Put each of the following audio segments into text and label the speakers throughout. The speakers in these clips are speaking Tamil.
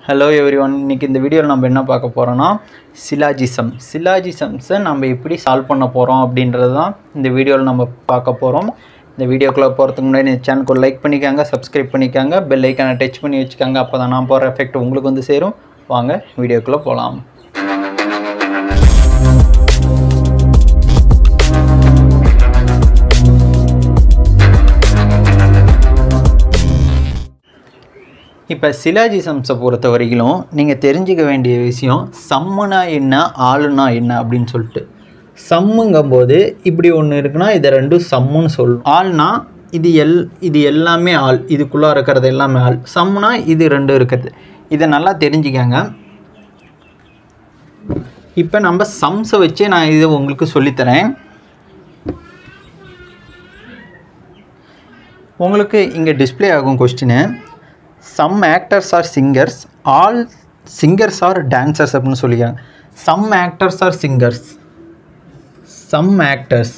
Speaker 1: ஹலோ எவ்ரி ஒன் இன்றைக்கி இந்த வீடியோவில் நம்ம என்ன பார்க்க போகிறோன்னா சிலாஜிசம் சிலாஜிசம்ஸை நம்ம எப்படி சால்வ் பண்ண போகிறோம் அப்படின்றது தான் இந்த வீடியோவில் நம்ம பார்க்க போகிறோம் இந்த வீடியோக்குள்ளே போகிறதுக்கு முன்னாடி இந்த சேனலுக்கு லைக் பண்ணிக்கோங்க சப்ஸ்கிரைப் பண்ணிக்கோங்க பெல் ஐக்கானை டச் பண்ணி வச்சுக்கோங்க அப்போ தான் நான் போகிற எஃபெக்ட் உங்களுக்கு வந்து சேரும் வாங்க வீடியோக்குள்ளே போகலாம் இப்போ சிலாஜிசம்ஸை பொறுத்த வரைக்கும் நீங்கள் தெரிஞ்சுக்க வேண்டிய விஷயம் சம்முனா என்ன ஆளுனா என்ன அப்படின்னு சொல்லிட்டு சம்முங்கும்போது இப்படி ஒன்று இருக்குன்னா இதை ரெண்டும் சம்முன்னு சொல்லணும் ஆள்னா இது எல் இது எல்லாமே ஆள் இதுக்குள்ளே இருக்கிறது எல்லாமே ஆள் சம்முனா இது ரெண்டும் இருக்கிறது இதை நல்லா தெரிஞ்சுக்கங்க இப்போ நம்ம சம்ஸை வச்சே நான் இதை உங்களுக்கு சொல்லித்தரேன் உங்களுக்கு இங்கே டிஸ்ப்ளே ஆகும் question some actors are singers all singers are dancers அப்படின்னு சொல்லிக்கிறாங்க some actors are singers some actors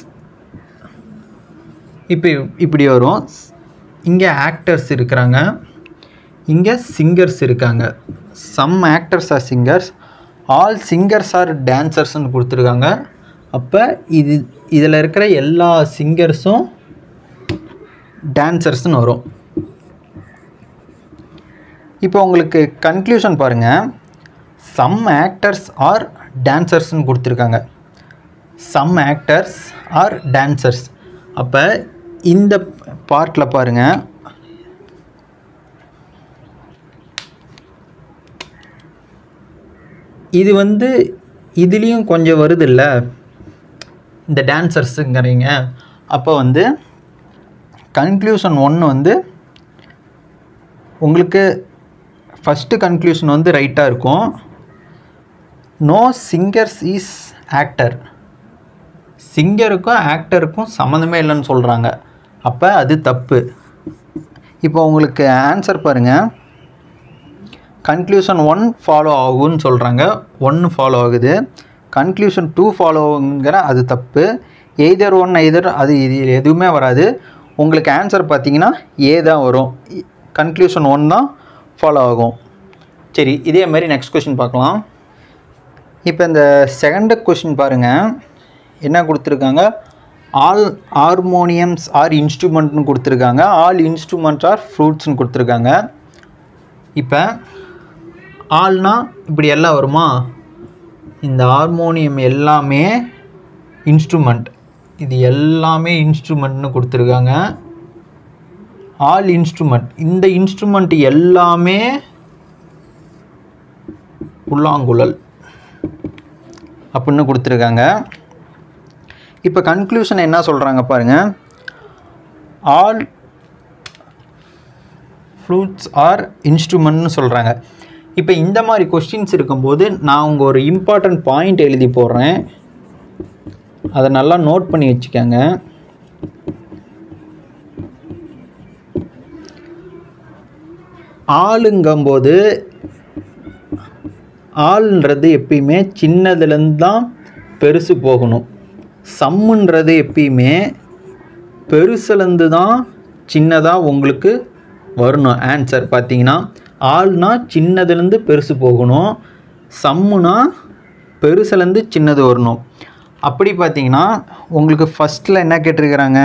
Speaker 1: இப்போ இப்படி வரும் இங்கே ஆக்டர்ஸ் இருக்கிறாங்க இங்கே சிங்கர்ஸ் இருக்காங்க some actors are singers all singers are டான்சர்ஸ்னு கொடுத்துருக்காங்க அப்போ இது இதில் இருக்கிற எல்லா சிங்கர்ஸும் டான்சர்ஸ்னு வரும் இப்போ உங்களுக்கு கன்க்ளூஷன் பாருங்கள் சம் ஆக்டர்ஸ் ஆர் டான்சர்ஸ்னு கொடுத்துருக்காங்க சம் ஆக்டர்ஸ் ஆர் டான்சர்ஸ் அப்போ இந்த பார்ட்டில் பாருங்கள் இது வந்து இதுலேயும் கொஞ்சம் வருது இல்லை இந்த டான்சர்ஸுங்கிறீங்க அப்போ வந்து கன்க்ளூஷன் ஒன்று வந்து உங்களுக்கு ஃபஸ்ட்டு கன்க்ளூஷன் வந்து ரைட்டாக இருக்கும் நோ சிங்கர்ஸ் இஸ் ஆக்டர் சிங்கருக்கும் ஆக்டருக்கும் சம்மந்தமே இல்லைன்னு சொல்கிறாங்க அப்போ அது தப்பு இப்போ உங்களுக்கு ஆன்சர் பாருங்கள் கன்க்ளூஷன் ஒன் ஃபாலோ ஆகும்னு சொல்கிறாங்க ஒன்று ஃபாலோ ஆகுது கன்க்ளூஷன் டூ ஃபாலோ ஆகுங்கிற அது தப்பு எய்தர் ஒன் எய்தர் அது இது எதுவுமே வராது உங்களுக்கு ஆன்சர் பார்த்தீங்கன்னா ஏ தான் வரும் கன்க்ளூஷன் ஒன் தான் ஃபாலோ ஆகும் சரி இதே மாதிரி நெக்ஸ்ட் கொஷின் பார்க்கலாம் இப்போ இந்த செகண்ட் கொஷின் பாருங்கள் என்ன கொடுத்துருக்காங்க ஆல் ஹார்மோனியம்ஸ் ஆர் இன்ஸ்ட்ருமெண்ட்னு கொடுத்துருக்காங்க ஆல் இன்ஸ்ட்ருமெண்ட்ஸ் ஆர் ஃப்ரூட்ஸ்னு கொடுத்துருக்காங்க இப்போ ஆல்னா இப்படி எல்லாம் வருமா இந்த ஹார்மோனியம் எல்லாமே இன்ஸ்ட்ருமெண்ட் இது எல்லாமே இன்ஸ்ட்ருமெண்ட்னு கொடுத்துருக்காங்க ஆல் இன்ஸ்ட்ருமெண்ட் இந்த இன்ஸ்ட்ருமெண்ட் எல்லாமே புல்லாங்குழல் அப்படின்னு கொடுத்துருக்காங்க இப்போ கன்க்ளூஷன் என்ன சொல்கிறாங்க பாருங்கள் ஆல் ஃப்ளூட்ஸ் ஆர் இன்ஸ்ட்ருமெண்ட்னு சொல்கிறாங்க இப்போ இந்த மாதிரி கொஸ்டின்ஸ் இருக்கும்போது நான் உங்கள் ஒரு இம்பார்ட்டண்ட் பாயிண்ட் எழுதி போடுறேன் அதை நல்லா நோட் பண்ணி வச்சுக்கோங்க ஆளுங்கும்போது ஆள்ன்றது எப்பயுமே சின்னதுலேருந்து தான் பெருசு போகணும் சம்முன்றது எப்பயுமே பெருசுலேருந்து தான் சின்னதாக உங்களுக்கு வரணும் ஆன்சர் பார்த்தீங்கன்னா ஆள்னா சின்னதுலேருந்து பெருசு போகணும் சம்முனா பெருசுலேருந்து சின்னது வரணும் அப்படி பார்த்தீங்கன்னா உங்களுக்கு ஃபஸ்ட்டில் என்ன கேட்டிருக்கிறாங்க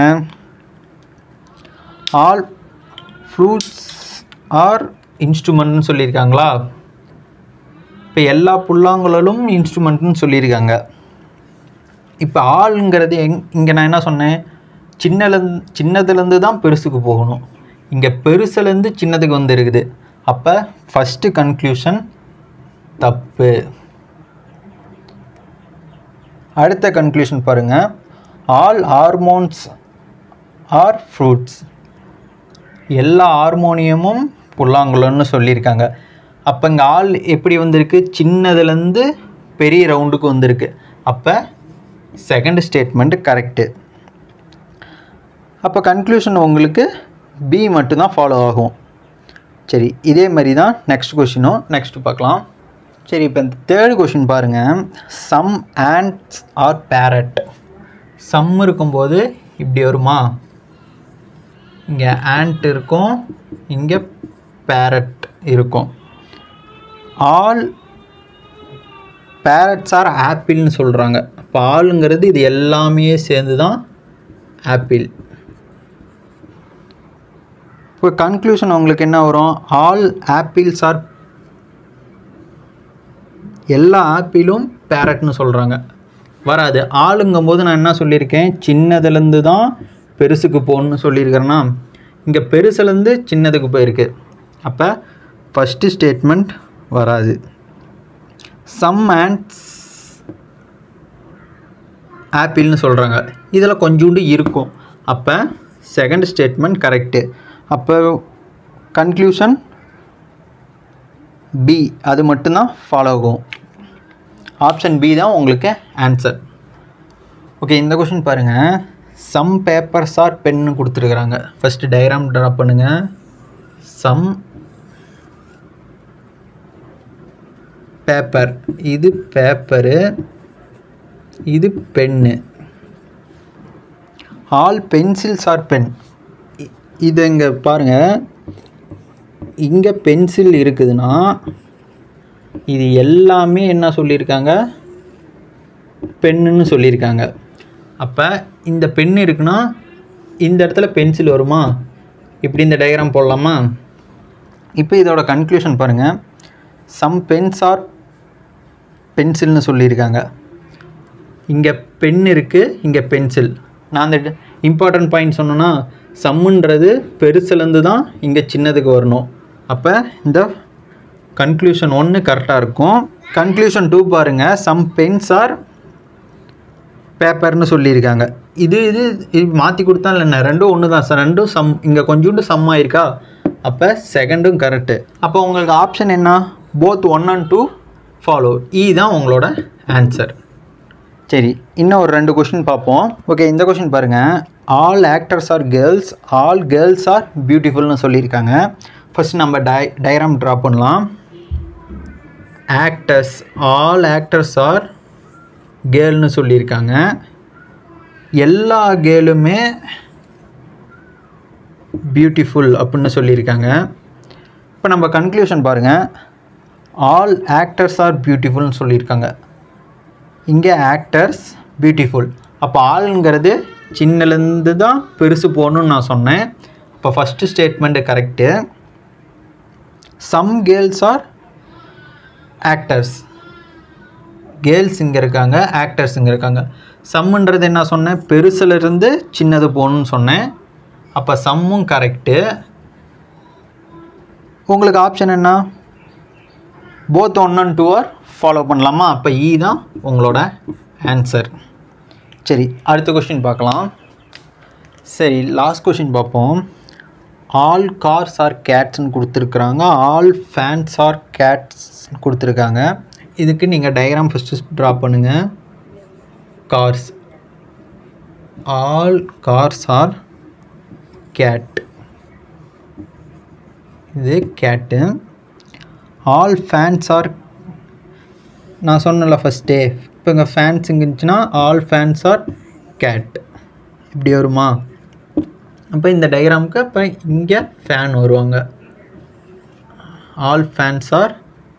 Speaker 1: ஆல் ஃப்ரூட்ஸ் ஆர் இன்ஸ்ட்ருமெண்ட்னு சொல்லியிருக்காங்களா இப்போ எல்லா புல்லாங்குழலும் இன்ஸ்ட்ருமெண்ட்னு சொல்லியிருக்காங்க இப்போ ஆளுங்கிறது எங் இங்கே நான் என்ன சொன்னேன் சின்னலேருந்து சின்னதுலேருந்து தான் பெருசுக்கு போகணும் இங்கே பெருசுலேருந்து சின்னதுக்கு வந்து இருக்குது அப்போ ஃபஸ்ட்டு கன்க்ளூஷன் தப்பு அடுத்த கன்க்ளூஷன் பாருங்கள் ஆல் ஹார்மோன்ஸ் ஆர் ஃப்ரூட்ஸ் எல்லா ஹார்மோனியமும் புல்லாங்குழல்னு சொல்லியிருக்காங்க அப்போ இங்கே ஆள் எப்படி வந்திருக்கு சின்னதுலேருந்து பெரிய ரவுண்டுக்கு வந்திருக்கு அப்போ செகண்ட் ஸ்டேட்மெண்ட் கரெக்டு அப்போ கன்க்ளூஷன் உங்களுக்கு பி மட்டும்தான் ஃபாலோ ஆகும் சரி இதே மாதிரி தான் நெக்ஸ்ட் கொஷினும் நெக்ஸ்ட் பார்க்கலாம் சரி இப்போ இந்த தேர்ட் கொஷின் பாருங்கள் some ants are parrot some இருக்கும்போது இப்படி வருமா இங்கே ஆண்ட் இருக்கும் இங்கே பேரட் இருக்கும் ஆல் பேரட்ஸ் ஆர் ஆப்பிள்னு சொல்கிறாங்க இப்போ ஆளுங்கிறது இது எல்லாமே சேர்ந்து தான் ஆப்பிள் இப்போ கன்க்ளூஷன் உங்களுக்கு என்ன வரும் ஆல் ஆப்பிள்ஸ் ஆர் எல்லா ஆப்பிளும் பேரட்னு சொல்கிறாங்க வராது ஆளுங்கும் போது நான் என்ன சொல்லியிருக்கேன் சின்னதுலேருந்து தான் பெருசுக்கு போகணும்னு சொல்லியிருக்கிறேன்னா இங்கே பெருசுலேருந்து சின்னதுக்கு போயிருக்கு அப்போ ஃபஸ்ட்டு ஸ்டேட்மெண்ட் வராது சம் ants ஆப்பிள்னு சொல்கிறாங்க இதில் கொஞ்சோண்டு இருக்கும் அப்போ செகண்ட் ஸ்டேட்மெண்ட் கரெக்டு அப்போ கன்க்ளூஷன் பி அது மட்டும்தான் ஃபாலோ ஆகும் ஆப்ஷன் பி தான் உங்களுக்கு ஆன்சர் ஓகே இந்த கொஷின் பாருங்கள் சம் பேப்பர்ஸ் ஆர் பென்னு கொடுத்துருக்குறாங்க ஃபஸ்ட்டு டயக்ராம் ட்ரா பண்ணுங்கள் சம் பேப்பர் இது பேப்பரு இது pen all pencils are pen இது இங்கே பாருங்கள் இங்கே பென்சில் இருக்குதுன்னா இது எல்லாமே என்ன சொல்லியிருக்காங்க பென்னுன்னு சொல்லியிருக்காங்க அப்போ இந்த பென் இருக்குன்னா இந்த இடத்துல பென்சில் வருமா இப்படி இந்த டயக்ராம் போடலாமா இப்போ இதோட கன்க்ளூஷன் பாருங்கள் சம் பென்ஸ் ஆர் பென்சில்னு சொல்லியிருக்காங்க இங்கே பென் இருக்குது இங்கே பென்சில் நான் அந்த இம்பார்ட்டன்ட் பாயிண்ட் சொன்னேன்னா சம்முன்றது பெருசுலேருந்து தான் இங்கே சின்னதுக்கு வரணும் அப்போ இந்த கன்க்ளூஷன் ஒன்று கரெக்டாக இருக்கும் கன்க்ளூஷன் டூ பாருங்கள் சம் பென்ஸ் ஆர் பேப்பர்னு சொல்லியிருக்காங்க இது இது இது மாற்றி கொடுத்தா இல்லை ரெண்டும் ஒன்று தான் சார் ரெண்டும் சம் இங்கே கொஞ்சோண்டு சம் ஆயிருக்கா அப்போ செகண்டும் கரெக்டு அப்போ உங்களுக்கு ஆப்ஷன் என்ன both one and two follow E தான் உங்களோட ஆன்சர் சரி இன்னும் ஒரு ரெண்டு கொஷின் பார்ப்போம் ஓகே இந்த கொஷின் பாருங்கள் all actors are girls all girls are பியூட்டிஃபுல்னு சொல்லியிருக்காங்க ஃபஸ்ட் நம்ம டை டயக்ராம் ட்ரா பண்ணலாம் ஆக்டர்ஸ் ஆல் ஆக்டர்ஸ் ஆர் கேர்ள்னு சொல்லியிருக்காங்க எல்லா கேர்ளுமே பியூட்டிஃபுல் அப்படின்னு சொல்லியிருக்காங்க இப்போ நம்ம கன்க்ளூஷன் பாருங்கள் ஆல் ஆக்டர்ஸ் ஆர் பியூட்டிஃபுல்னு சொல்லியிருக்காங்க இங்கே ஆக்டர்ஸ் பியூட்டிஃபுல் அப்போ ஆளுங்கிறது சின்னலேருந்து தான் பெருசு போகணுன்னு நான் சொன்னேன் இப்போ first statement correct some girls are actors girls இங்கே இருக்காங்க ஆக்டர்ஸ் இங்கே இருக்காங்க சம்முன்றது என்ன சொன்னேன் பெருசுலேருந்து சின்னது போகணுன்னு சொன்னேன் அப்போ சம்மும் கரெக்டு உங்களுக்கு ஆப்ஷன் என்ன both one and two are follow பண்ணலாமா அப்போ இ தான் உங்களோட ஆன்சர் சரி அடுத்த கொஷின் பார்க்கலாம் சரி லாஸ்ட் கொஷின் பார்ப்போம் ஆல் கார்ஸ் ஆர் கேட்ஸ்னு கொடுத்துருக்குறாங்க ஆல் ஃபேன்ஸ் ஆர் கேட்ஸ் கொடுத்துருக்காங்க இதுக்கு நீங்கள் டயக்ராம் ஃபஸ்ட்டு ட்ரா பண்ணுங்கள் cars all cars are cat இது கேட்டு ஆல் ஃபேன்ஸ் ஆர் நான் சொன்னல ஃபஸ்ட்டே இப்போ இங்கே ஃபேன்ஸ் இங்கே இருந்துச்சுன்னா ஆல் ஃபேன்ஸ் ஆர் கேட் இப்படி வருமா அப்போ இந்த டயக்ராமுக்கு இப்போ இங்கே ஃபேன் வருவாங்க ஆல் ஃபேன்ஸ் ஆர்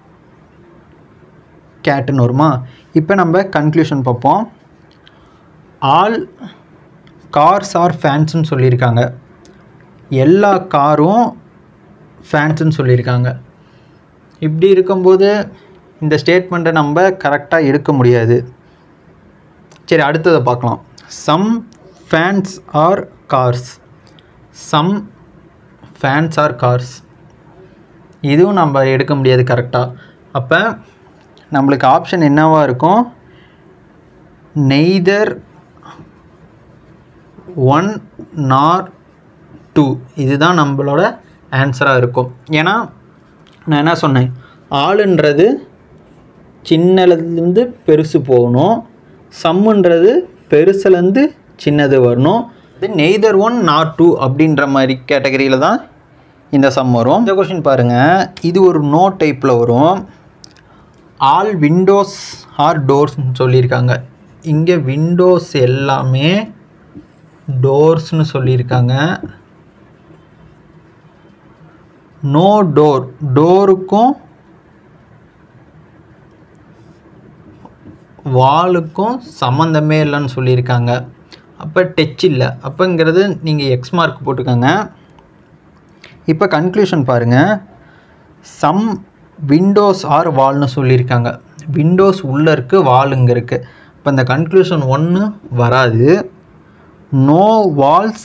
Speaker 1: கேட்டுன்னு வருமா இப்போ நம்ம கன்க்ளூஷன் பார்ப்போம் ஆல் கார்ஸ் ஆர் ஃபேன்ஸ்னு சொல்லியிருக்காங்க எல்லா காரும் ஃபேன்ஸுன்னு சொல்லியிருக்காங்க இப்படி இருக்கும்போது இந்த ஸ்டேட்மெண்ட்டை நம்ம கரெக்டாக எடுக்க முடியாது சரி அடுத்ததை பார்க்கலாம் some fans are cars some fans are cars இதுவும் நம்ம எடுக்க முடியாது கரெக்டாக அப்போ நம்மளுக்கு ஆப்ஷன் என்னவாக இருக்கும் நெய்தர் ஒன் நார் டூ இதுதான் நம்மளோட ஆன்சராக இருக்கும் ஏன்னா நான் என்ன சொன்னேன் ஆளுன்றது சின்னதுலேருந்து பெருசு போகணும் சம்முன்றது பெருசுலேருந்து சின்னது வரணும் இது நெய்தர் ஒன் நாட் டூ அப்படின்ற மாதிரி கேட்டகரியில் தான் இந்த சம் வரும் இந்த கொஷின் பாருங்கள் இது ஒரு நோ டைப்பில் வரும் ஆல் விண்டோஸ் ஆர் டோர்ஸ்னு சொல்லியிருக்காங்க இங்கே விண்டோஸ் எல்லாமே டோர்ஸ்னு சொல்லியிருக்காங்க நோ டோர் டோருக்கும் வாலுக்கும் சம்மந்தமே இல்லைன்னு சொல்லியிருக்காங்க அப்போ டச் இல்லை அப்போங்கிறது நீங்கள் எக்ஸ் மார்க் போட்டுக்கோங்க இப்போ கன்க்ளூஷன் பாருங்கள் சம் விண்டோஸ் ஆர் வால்னு சொல்லியிருக்காங்க விண்டோஸ் உள்ளே இருக்குது வால் இங்கே இருக்குது இப்போ இந்த கன்க்ளூஷன் ஒன்று வராது no walls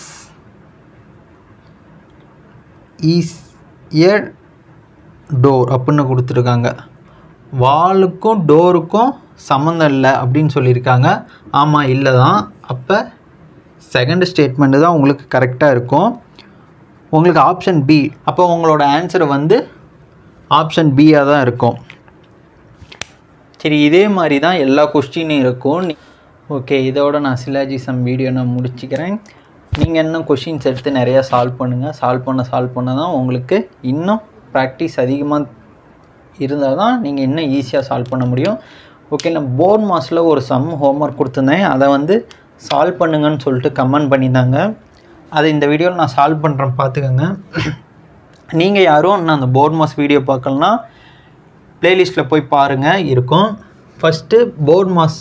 Speaker 1: is a door அப்படின்னு கொடுத்துருக்காங்க வாலுக்கும் டோருக்கும் சம்மந்தம் இல்லை அப்படின்னு சொல்லியிருக்காங்க ஆமாம் இல்லை தான் அப்போ செகண்ட் ஸ்டேட்மெண்ட்டு தான் உங்களுக்கு கரெக்டாக இருக்கும் உங்களுக்கு ஆப்ஷன் பி அப்போ உங்களோட ஆன்சர் வந்து ஆப்ஷன் பியாக தான் இருக்கும் சரி இதே மாதிரி தான் எல்லா கொஸ்டினும் இருக்கும் ஓகே இதோட நான் சிலாஜிசம் வீடியோ நான் முடிச்சுக்கிறேன் நீங்கள் இன்னும் கொஷின்ஸ் எடுத்து நிறையா சால்வ் பண்ணுங்கள் சால்வ் பண்ண சால்வ் பண்ண தான் உங்களுக்கு இன்னும் ப்ராக்டிஸ் அதிகமாக இருந்தால் தான் நீங்கள் இன்னும் ஈஸியாக சால்வ் பண்ண முடியும் ஓகே நான் போர்ட் மாஸில் ஒரு சம் ஹோம்ஒர்க் கொடுத்துருந்தேன் அதை வந்து சால்வ் பண்ணுங்கன்னு சொல்லிட்டு கமெண்ட் பண்ணியிருந்தாங்க அதை இந்த வீடியோவில் நான் சால்வ் பண்ணுறேன் பார்த்துக்கோங்க நீங்கள் யாரும் நான் அந்த போர்ட் மாஸ் வீடியோ பார்க்கலனா ப்ளேலிஸ்ட்டில் போய் பாருங்கள் இருக்கும் ஃபஸ்ட்டு போர்ட் மாஸ்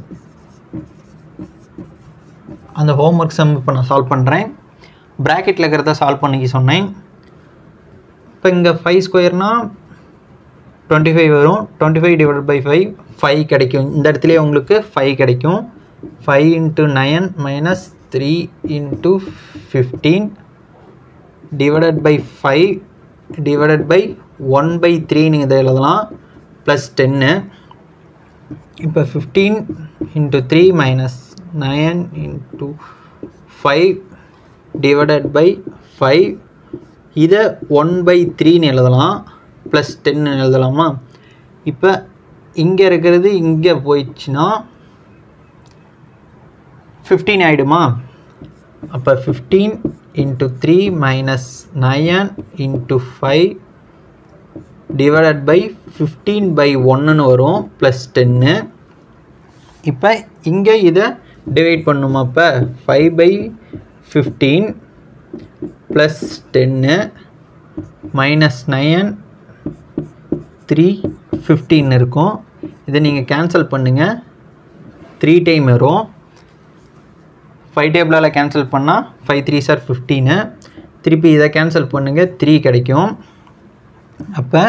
Speaker 1: அந்த ஹோம்ஒர்க் சம் இப்போ நான் சால்வ் பண்ணுறேன் ப்ராக்கெட்டில் இருக்கிறத சால்வ் பண்ணிக்க சொன்னேன் இப்போ இங்கே ஃபைவ் ஸ்கொயர்னால் டுவெண்ட்டி ஃபைவ் வரும் twenty five divide by five five கிடைக்கும் இந்த இடத்துலையே உங்களுக்கு ஃபைவ் கிடைக்கும் five into nine minus three into fifteen divided by five divided by one by த்ரீன்னு இதை எழுதலாம் ப்ளஸ் டென்னு இப்போ fifteen into three minus nine into five divided by five இதை ஒன் பை த்ரீன்னு எழுதலாம் ப்ளஸ் டென்னு எழுதலாமா இப்போ இங்கே இருக்கிறது இங்கே போயிடுச்சுன்னா ஃபிஃப்டீன் ஆகிடுமா அப்போ fifteen into three minus nine into five divided by fifteen by ஒன்றுன்னு வரும் ப்ளஸ் டென்னு இப்போ இங்கே இதை டிவைட் பண்ணுமா அப்போ ஃபைவ் பை ஃபிஃப்டீன் ப்ளஸ் டென்னு மைனஸ் நயன் த்ரீ ஃபிஃப்டீன் இருக்கும் இதை நீங்கள் கேன்சல் பண்ணுங்கள் த்ரீ டைம் வரும் ஃபைவ் டேபிளால் கேன்சல் பண்ணால் ஃபைவ் த்ரீ சார் ஃபிஃப்டீனு திருப்பி இதை கேன்சல் பண்ணுங்கள் த்ரீ கிடைக்கும் அப்போ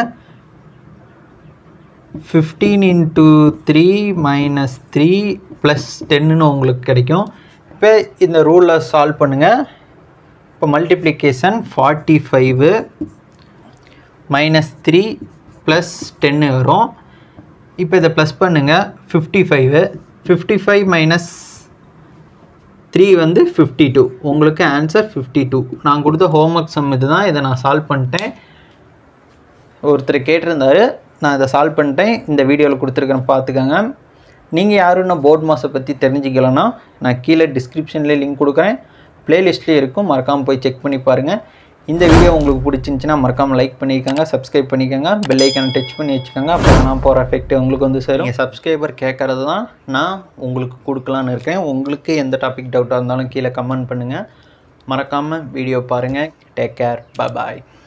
Speaker 1: fifteen into three minus three plus டென்னு உங்களுக்கு கிடைக்கும் இப்போ இந்த ரூலில் சால்வ் பண்ணுங்கள் இப்போ multiplication forty five minus three plus டென்னு வரும் இப்போ இதை ப்ளஸ் பண்ணுங்கள் fifty five fifty five minus three வந்து ஃபிஃப்டி டூ உங்களுக்கு ஆன்சர் ஃபிஃப்டி டூ நான் கொடுத்த ஹோம்ஒர்க் சம் இது தான் இதை நான் சால்வ் பண்ணிட்டேன் ஒருத்தர் கேட்டிருந்தாரு நான் இதை சால்வ் பண்ணிட்டேன் இந்த வீடியோவில் கொடுத்துருக்கேன் பார்த்துக்கோங்க நீங்கள் யாரும் இன்னும் போர்ட் மாஸை பற்றி தெரிஞ்சுக்கலன்னா நான் கீழே டிஸ்கிரிப்ஷன்லேயே லிங்க் கொடுக்குறேன் ப்ளேலிஸ்ட்லேயே இருக்கும் மறக்காமல் போய் செக் பண்ணி பாருங்கள் இந்த வீடியோ உங்களுக்கு பிடிச்சிருந்துச்சின்னா மறக்காமல் லைக் பண்ணிக்கோங்க சப்ஸ்கிரைப் பண்ணிக்கோங்க பெல் ஐக்கானை டச் பண்ணி வச்சுக்கோங்க அப்போ நான் போகிற எஃபெக்ட் உங்களுக்கு வந்து சேரும் சப்ஸ்கிரைபர் கேட்குறது தான் நான் உங்களுக்கு கொடுக்கலான்னு இருக்கேன் உங்களுக்கு எந்த டாபிக் டவுட்டாக இருந்தாலும் கீழே கமெண்ட் பண்ணுங்கள் மறக்காமல் வீடியோ பாருங்கள் டேக் கேர் பாய்